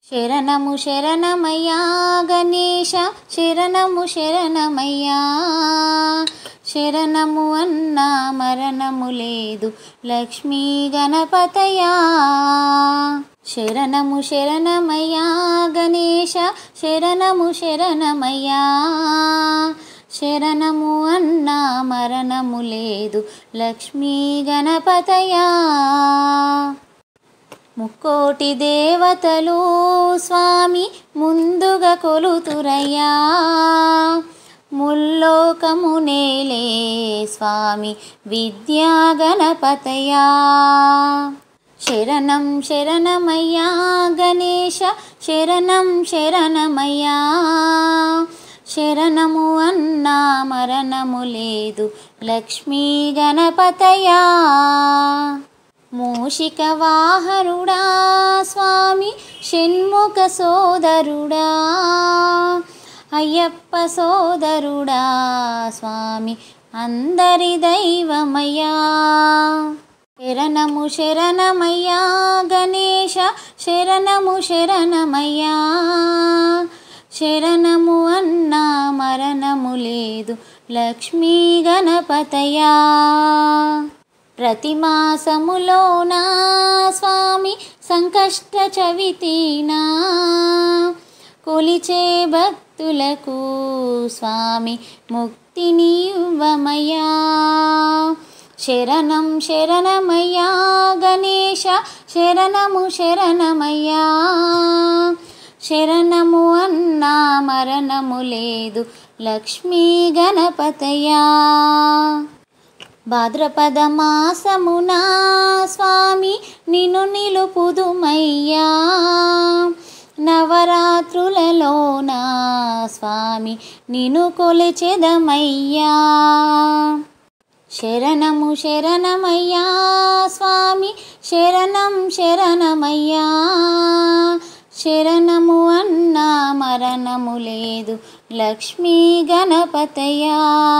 శరణము శరణమయ్యా గణేశ శరణము శరణమయ్యా శరణము అన్నా మరణము లేదు లక్ష్మీ గణపతయా శరణము శరణమయ్యా గణేశ శరణము శరణమయ్యా శరణము అన్నా మరణము లేదు లక్ష్మీ గణపతయా ముక్కోటి దేవతలు స్వామి ముందుగా కొలుతురయ్యా ముల్లోకమునేలే స్వామి విద్యా గణపతయా శరణం శరణమయ్యా గణేశ శరణం శరణమయ్యా శరణము అన్నా మరణము లేదు లక్ష్మీ గణపతయా మూషిక వాహరుడా స్వామి షణ్ముఖ సోదరుడా అయ్యప్ప సోదరుడా స్వామి అందరి దైవమయ్యా శరణము శరణమయ్యా గణేశ శరణము శరణమయ్యా శరణము అన్నా మరణము లేదు లక్ష్మీ గణపతయా ప్రతి మాసములోనా స్వామి సంకష్ట చవితినా కొలిచే భక్తులకు స్వామి ముక్తిని ఇవ్వమయ్యా శరణం శరణమయ్యా గణేశ శరణము శరణమయ్యా శరణము అన్నా మరణము లేదు లక్ష్మీ గణపతయా భాద్రపద మాసమునా స్వామి నిన్ను నిలుపుదుమయ్యా నవరాత్రులలోనా స్వామి నిన్ను కొలిచెదమయ్యా శరణము శరణమయ్యా స్వామి శరణం శరణమయ్యా శరణము అన్నా మరణము లేదు లక్ష్మీ గణపతయా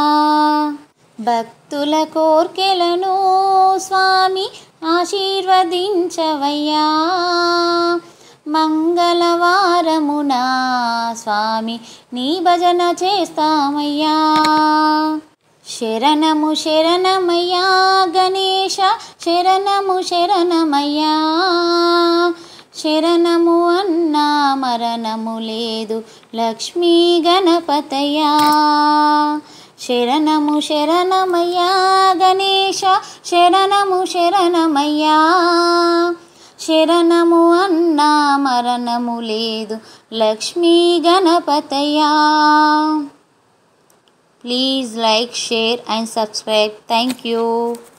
భక్తుల కోర్కెలను స్వామి ఆశీర్వదించవయ్యా మంగళవారమునా స్వామి నీ భజన చేస్తామయ్యా శరణము శరణమయ్యా గణేశ శరణము శరణమయ్యా శరణము అన్నా మరణము లేదు లక్ష్మీ గణపతయా శరణము శరణమయ్యా గణేశ శరణము శరణమయ్యా శరణము అన్నా మరణము లేదు లక్ష్మీ గణపతయా please like share and subscribe thank you